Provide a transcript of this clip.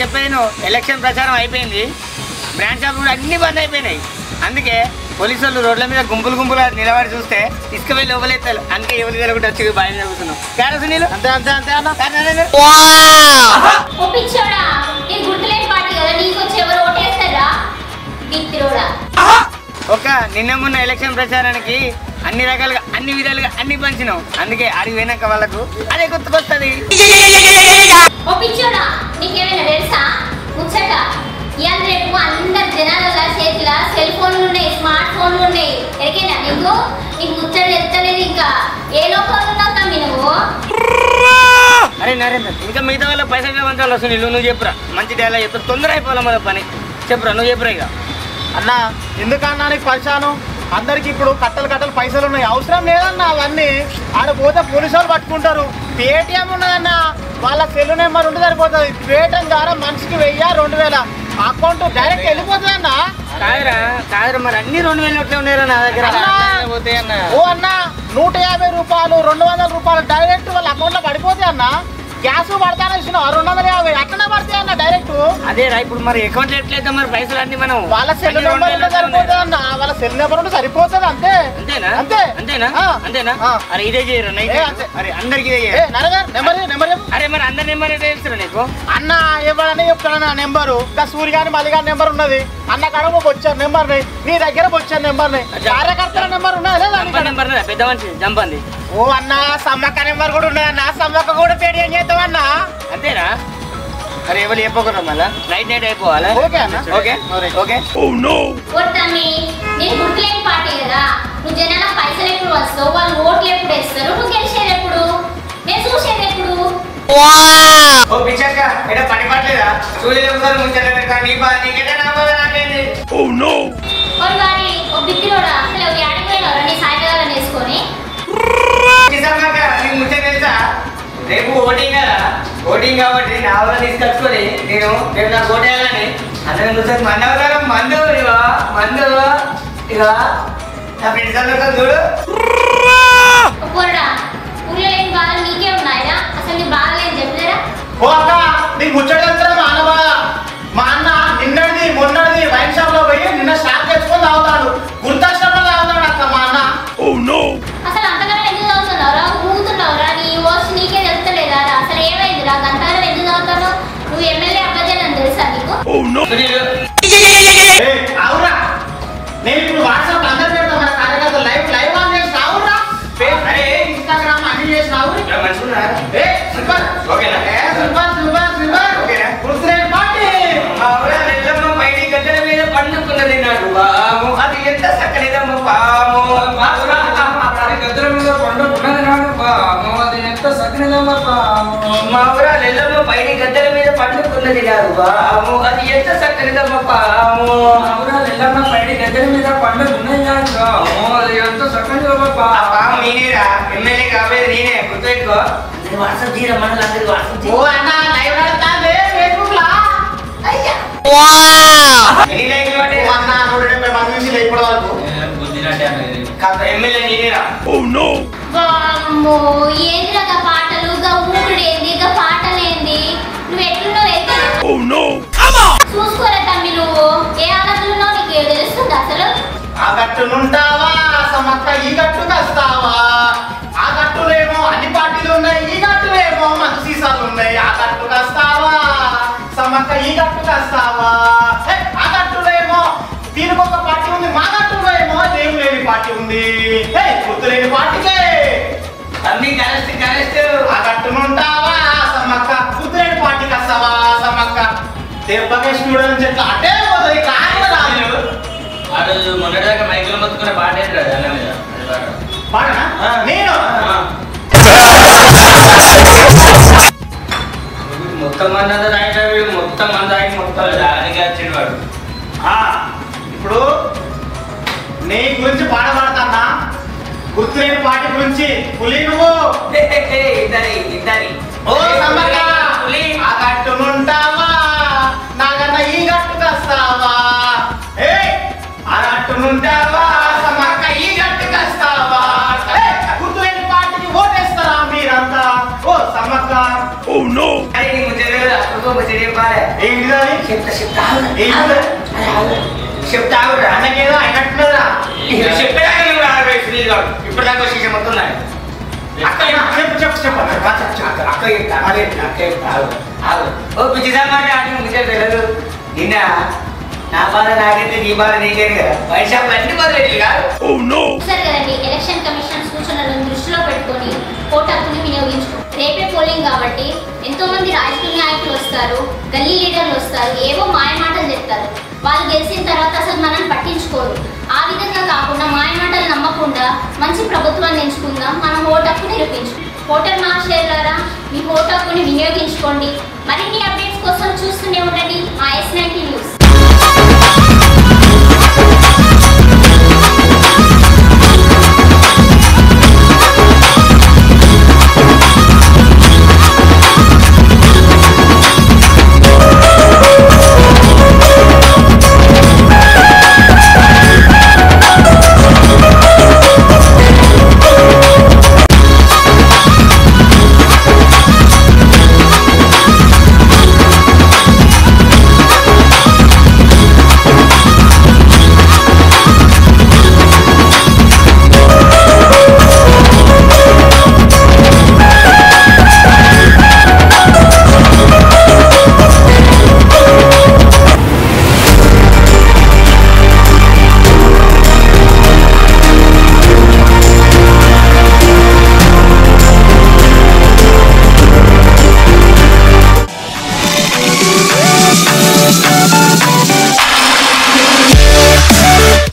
చెప్పేది నువ్వు ఎలక్షన్ ప్రచారం అయిపోయింది బ్రాండ్ షాప్ కూడా అన్ని బంద్ అయిపోయినాయి అందుకే పోలీసు వాళ్ళు రోడ్ల మీద గుంపులు గుంపులు నిలబడి చూస్తే ఇసుక వెళ్ళి లోపలెత్తారు అందుకే ఎవరి దగ్గర కూడా వచ్చి బాగా చదువుతున్నావు క్యార సునీల్ అంతే అంతే అంతే అన్న ఓ పిచ్చోడా నీకు గుర్తులేని పార్టీ కదా నీకు వచ్చి ఎవరు ఓటేస్తారా బిత్తిరోడా ఒక నిన్న మొన్న ఎలక్షన్ ప్రచారానికి అన్ని రకాలుగా అన్ని విధాలుగా అన్ని పంచినావు అందుకే అడిగి పోయినాక వాళ్ళకు అదే గుర్తుకొస్తుంది ఓ పిచ్చోడా నీకేమైనా తెలుసా ముచ్చట ఇవాళ రేపు అందరు జనాల చేతిలో సెల్ ఫోన్లు ఉన్నాయి స్మార్ట్ ఫోన్లు ఉన్నాయి ఎరికేనా నీకు నీకు ముచ్చట తెలుస్తలేదు ఇంకా ఏ లోపల ఉన్నావు తమ్మి నువ్వు అరే నరేంద్ర ఇంకా మిగతా వాళ్ళ పైసలు పంచాలి సునీల్ నువ్వు చెప్పురా మంచి డేలా చెప్పు తొందర అయిపోవాలి మన పని చెప్పురా నువ్వు చెప్పురా ఇక అన్నా ఎందుకన్నా నీకు పరిచాను అందరికి ఇప్పుడు కట్టలు కట్టలు పైసలు ఉన్నాయి అవసరం లేదన్నా అవన్నీ ఆడ పోతే పోలీసు వాళ్ళు పట్టుకుంటారు పేటిఎం ఉన్నదన్నా వాళ్ళ సెల్ నెంబర్ ఉంటే సరిపోతుంది పేటిఎం ద్వారా మనిషికి వెయ్యి రెండు వేల అకౌంట్ డైరెక్ట్ వెళ్ళిపోతుంది అన్నా కాదురా కాదురా మరి అన్ని రెండు వేల నోట్లే ఉన్నాయిరా నా దగ్గర అన్నా. పోతే అన్న ఓ అన్న నూట యాభై రూపాయలు రెండు వందల రూపాయలు డైరెక్ట్ వాళ్ళ అకౌంట్ లో పడిపోతాయి అన్న గ్యాస్ పడతానే ఇచ్చిన రెండు వందల యాభై అట్లనే పడతాయి అన్న డైరెక్ట్ అదేరా ఇప్పుడు మరి అకౌంట్ ఎట్లయితే మరి పైసలు అన్ని మనం వాళ్ళ సెల్ అన్ని రెండు నెంబర్ వేల ఉంటే నోట్లే ఉన్నాయి. సరిపోతుంది అన్న వాళ్ళ సెల్ నెంబర్ ఉంటే సరిపోతుంది అంతే అంతేనా అంతే అంతేనా ఆ. అంతేనా ఆ. అరే ఇదే చేయరు నైట్ ఏ, అంతే. అరే అందరికి ఇదే ఏ చేయరు నరగర్ నెంబర్ ఇవ్వు, నెంబర్ ఇవ్వు. అరే మరి అందరి నెంబర్ అయితే తెలుసురా నీకు అన్న ఇవ్వడని చెప్తాను నా నెంబరు ఇంకా సూర్య గాని మల్లి గారి నెంబర్ ఉన్నది అన్న కడమ వచ్చారు నెంబర్ ని నీ దగ్గర వచ్చారు నెంబర్ ని అచ్చా. కార్యకర్తల నెంబర్ ఉన్నది లేదా నీ జంప కాడ? నెంబర్ ఉన్నదా? పెద్ద మనిషి జంపంది ఓ అన్న సమ్మక్క నెంబర్ కూడా ఉన్నది అన్న సమ్మక్క కూడా పేరు ఏం చేద్దాం అన్న అంతేనా అరే ఎవరు చెప్పకూడదు మళ్ళా నైట్ నైట్ అయిపోవాలా ఓకే అన్న. ఓకే మరి. ఓకే ఓ తమ్మి నేను గుర్తులేని పార్టీ కదా నువ్వు జనాల పైసలు ఎప్పుడు వస్తావు వాళ్ళు ఓట్లు ఎప్పుడు వేస్తారు నువ్వు గెలిచేది ఎప్పుడు నేను చూసేది ఎప్పుడు ఓ పిచ్చక్క ఇక్కడ పని పట్టలేదా సూర్యుడు ఒకసారి ముంచలేదు కానీ నీ బా- నీకంటే నా బాధ నాకేంది ఓ వారి ఓ బిత్తిరోడా అసలు ఒక ఆడిపోయినావు నీ సాయంకాలం వేసుకొని నిజంగా నీకు ముచ్చట తెలుసా రేపు ఓటింగ్ కదా ఓటింగ్ కాబట్టి నా వల్ల తీసుకొచ్చుకొని నేను రేపు నాకు ఓటేయాలని అందరం కూర్చొని మందు అవుతారు మందు ఇక మందు ఇక నా ఫ్రెండ్స్ అందరితో చూడు ఓ పోరడా ఊళ్ళో లేని బాధలు నీకే ఉన్నాయా అసలు నీ బాధలు ఏం చెప్పలేరా ఓ అక్క నీకు ముచ్చట తెలుసా మా అన్న బాధ మా అన్న నిన్నటిది మొన్నటిది వైన్ షాప్ లో పోయి నిన్న స్టాక్ తెచ్చుకొని తాగుతాడు గుర్తాశ్రమంలో తాగుతాడు అక్క మా అన్న అసలు అంతగానో ఎందుకు చదువుతున్నావురా ఊగుతున్నావురా నీ ఓసి నీకే తెలుస్తలేదా రా? అసలు ఏమైందిరా అంతగానో ఎందుకు చదువుతావు నువ్వు ఎమ్మెల్యే అబ్బాయి తెలుసా నీకు సునీలు ఏయ్, అవురా నేను ఇప్పుడు వాట్సాప్ అందరు పెడతా మన కార్యకర్తలు లైవ్ లైవ్ ఆన్ చేసి అవురా అరే ఇన్స్టాగ్రామ్ అన్ని చేసి అవురు ఇక్కడ మనిషి ఉన్నారా? ఏ సూపర్ ఓకేనా? ఏ సూపర్ సూపర్ సూపర్ ఓకేనా? గుర్తులేని పార్టీ మా ఊళ్ళో నెల్లమ్మ పైడి గద్దెల మీద పండుకున్నది నాడు పాము అది ఎంత చక్కనిదమ్మ పాము మా ఊళ్ళో అది గద్దెల మీద పండుకున్నది నాడు పాము అది ఎంత సకినదమ్మ పాము మా ఊరా నెల్లమ్మ పైడి గద్దెల మీద పండుకున్నది నాడు పాము అది ఎంత చక్కనిదమ్మ పాము మా ఊరా ఎల్లమ్మ పైడి గద్దెల మీద పండుకున్నది నాడు పాము అది ఎంత సకినదమ్మ ఆ పాము పాము నేనేరా ఎమ్మెల్యే కాబోయేది నేనే గుర్తుపెట్టుకో అందరి వాట్సాప్ చేయరా మన అందరి వాట్సాప్ ఓ అన్న లైవ్ నడుస్తాంది ఫేస్బుక్ లా అయ్యా ఎన్ని లైక్లు పడ్డాయి? ఓ అన్న నూట డెబ్బై మంది చూసి ఇప్పటి వరకు బుద్ధినట్టే అన్నది కాదు, ఎమ్మెల్యే నేనేరా వామ్మో ఏందిరా గా పాటలు గా ఊపిడి ఏంది గా పాటలు ఏంది నువ్వు ఎట్లున్నావు అయితే చూసుకోరా తమ్మి నువ్వు ఏ ఆలోచనలో నీకు ఏం తెలుస్తుంది అసలు ఆ గట్టునుంటావా సమక్క ఈ గట్టు కస్తావా ఆ గట్టులేమో అన్ని పార్టీలు ఉన్నాయి ఈ గట్టులేమో మన సీసాలు ఉన్నాయి ఆ గట్టు కస్తావా సమక్క ఈ గట్టు కస్తావా ఏ, ఆ గట్టులేమో దీనికి ఒక పార్టీ ఉంది మా గట్టులో ఏమో ఏం లేని పార్టీ ఉంది ఏ, గుర్తు లేని పార్టీకే తమ్మి కరెస్ట్ కరెస్ట్ ఆ గట్టునుంటావా సమక్క గుర్తు లేని పార్టీకి వస్తావా సమక్క దెబ్బకేసి చూడని చెట్ల అటే పోతుంది కారణం రాదు వాడు మొన్నటిదాకా మైకులు మొత్తుకునే పాట ఏంటి దాని మీద అది పాట. పాడనా ఆ. నేను ఆ. మొత్తం మంది అంతా తాగిన వీడు మొత్తం మంది తాగి మొత్తం దానికి వచ్చిండు వాడు ఆ, ఇప్పుడు నీ గురించి పాట పాడతానా గుర్తులేని పాట గురించి పులి నువ్వు ఇద్దరి ఇద్దరి ఓ సమ్మక్క పులి. ఆ గట్టునుంటావా నాగన్న ఈ గట్టు కస్తావా ఏ ఆ గట్టునుంటావా సమ్మక్క ఈ గట్టు కస్తావా ఏ, గుర్తులేని పాటకి ఓటేస్తారా మీరంతా ఓ సమ్మక్క అరే నీ ముచ్చట లేదా? ఇంకో ముచ్చట ఏం పాడే? ఏం ఏంటిదని చెప్తా చెప్తా ఆగు. ఏంటి? ఆగు. అరే, ఆగు. చెప్తా ఆగురా. అన్నకేదో అయినట్టున్నదా ఇది చెప్పేదాకా నువ్వు ఆగు, సునీల్ గారు. ఇప్పుడు దాకా వచ్చి మొత్తం నాది. అక్క చెప్పు చెప్పు చెప్పు చెప్పు అక్క అక్క అక్క చెప్తా, అక్క చెప్తా, అక్క చెప్తా, ఆగు. ఆగు. ఓ పిచ్చి సమాట అని ముచ్చట తెలియదు నిన్న నా బాధ నాకైతే నీ బాధ నీకేది కదా బయట షాపులు అన్ని మొదలెట్టి కాదు చూసారు కదండి ఎలక్షన్ కమిషన్ సూచనలను దృష్టిలో పెట్టుకొని ఓటు హక్కుని వినియోగించుకో రేపే పోలింగ్ కాబట్టి ఎంతో మంది రాజకీయ నాయకులు వస్తారు గల్లీ లీడర్లు వస్తారు ఏవో మాయమాటలు చెప్తారు వాళ్ళు గెలిచిన తర్వాత అసలు మనం పట్టించుకోరు ఆ విధంగా కాకుండా మాయమాటలు నమ్మకుండా మంచి ప్రభుత్వాన్ని ఎంచుకుందాం మనం ఓటు హక్కు నిరూపించు ఓటర్ మహాశయులారా మీ ఓటు హక్కుని వినియోగించుకోండి మరిన్ని అప్డేట్స్ కోసం చూస్తూనే